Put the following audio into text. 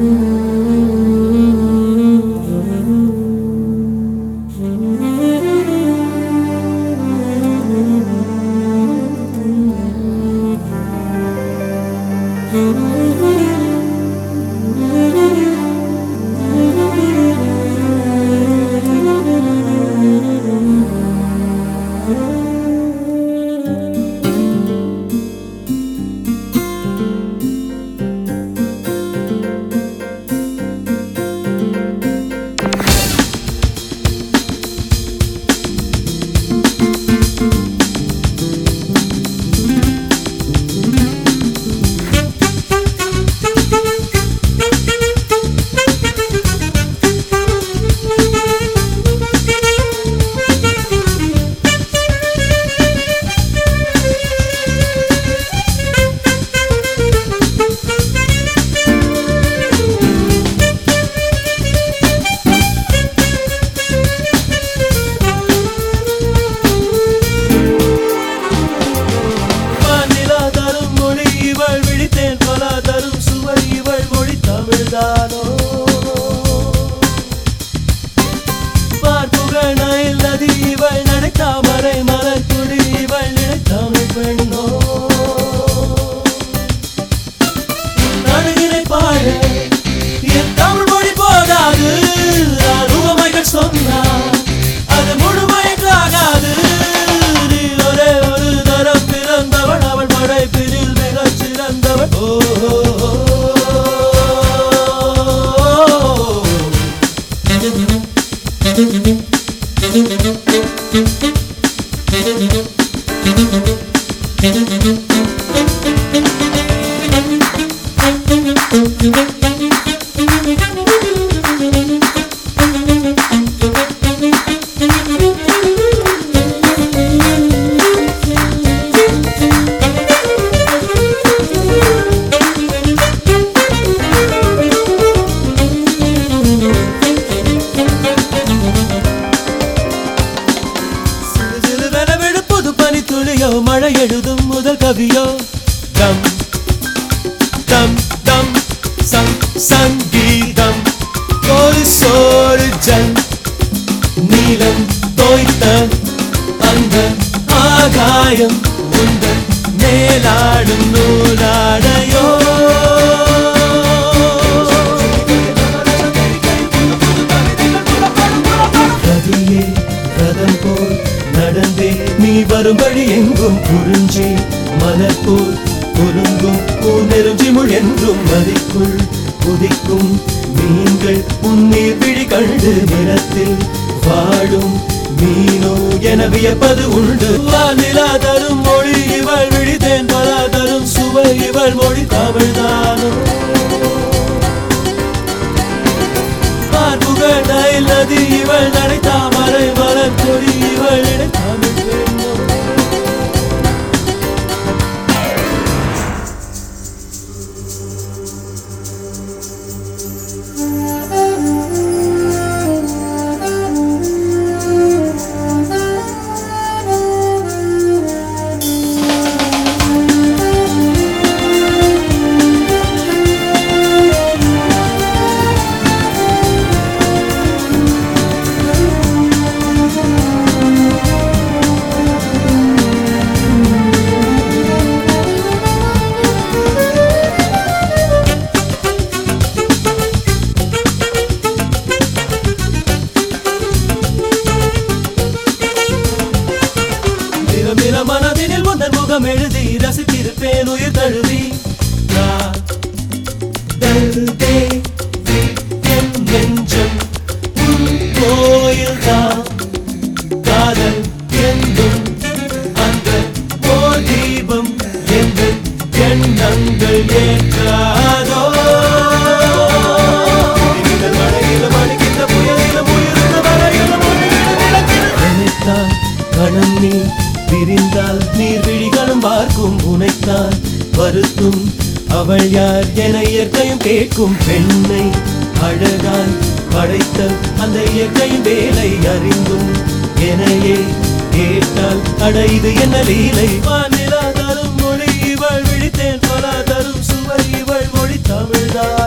வானிலா தரும் மொழி இவள் விழித்தேன் பல தரும் சுவை இவள் மொழி தமிழ்தானோ பார்ப்புகள் நயில் நதி இவள் நடைத்தாமரை மலர் துளி இவள் நினைத்தாமிழ் பெண்ணோ நடுகினை பாட என் தமிழ் மொழி போதாது அருவமைகள் சொன்னார் அது முழுமைக்காகாது நீ ஒரே ஒரு தரம் பிறந்தவள் அவள் படைப்பினில் மிகச் சிறந்தவள் ஓ, ஓ, ஓ, ஓ. சிறு சிறுவென விழும் புது பனி துளியோ மழை எழுதும் முதல் கவியோ டம் டம் டம் சங் சங்கீதம் ஒரு சோறு ஜல் நீலம் தோய்த்த அந்த ஆகாயம் உந்தன் மேலாடும் நூலாடையோ ரதியே ரதம் போல் நடந்தே நீ வரும் வழி எங்கும் குறிஞ்சி மலர் போல் குலுங்கும் பூநெருஞ்சி முள் என்றும் மதிக்குள் குதிக்கும் மீன்கள் உன்னீர் விழி கண்டு நிலத்தில் வாழும் மீனோ என வியப்பது உண்டு வானிலா தரும் மொழி இவள் விழித்தேன் பலா தரும் சுவை இவள் மொழி தமிழ்தானோ பார்ப்புகள் நயில் நதி இவள் நடைத்தாமரை மலர் கொடி இவள் இடைத்தாமிழ் பெண்ணோ நிறம் நிற மனதினில் முந்தன் முகம் எழுதி ரசித்திருப்பேன் உயிர் தழுவி காதல்தே என் நெஞ்சம் உன் கோயில்தான் காதல் என்னும் அந்த ஓர் தீபம் எந்த எண்ணங்கள் ஏற்றாதோ இடிமின்னல் மழையிலும் அடிக்கின்ற புயலிலும் உயிர்ந்த வரையிலும் ஒளியிலும் விளக்கிலும் நினைத்தால் கணம் நீ விரிந்தால் நீர்விழிகளும் பார்க்கும் உனைத்தான் வருத்தும் அவள் யார் என இயற்கையும் கேட்கும் பெண்ணை அழகாய் படைத்த அந்த இயற்கையின் வேலை அறிந்தும் எனையே கேட்டால் அடைது என்ன லீலை வானிலா தரும் மொழி இவள் விழித்தேன் பல தரும் சுவை இவள் மொழி தமிழ்தான்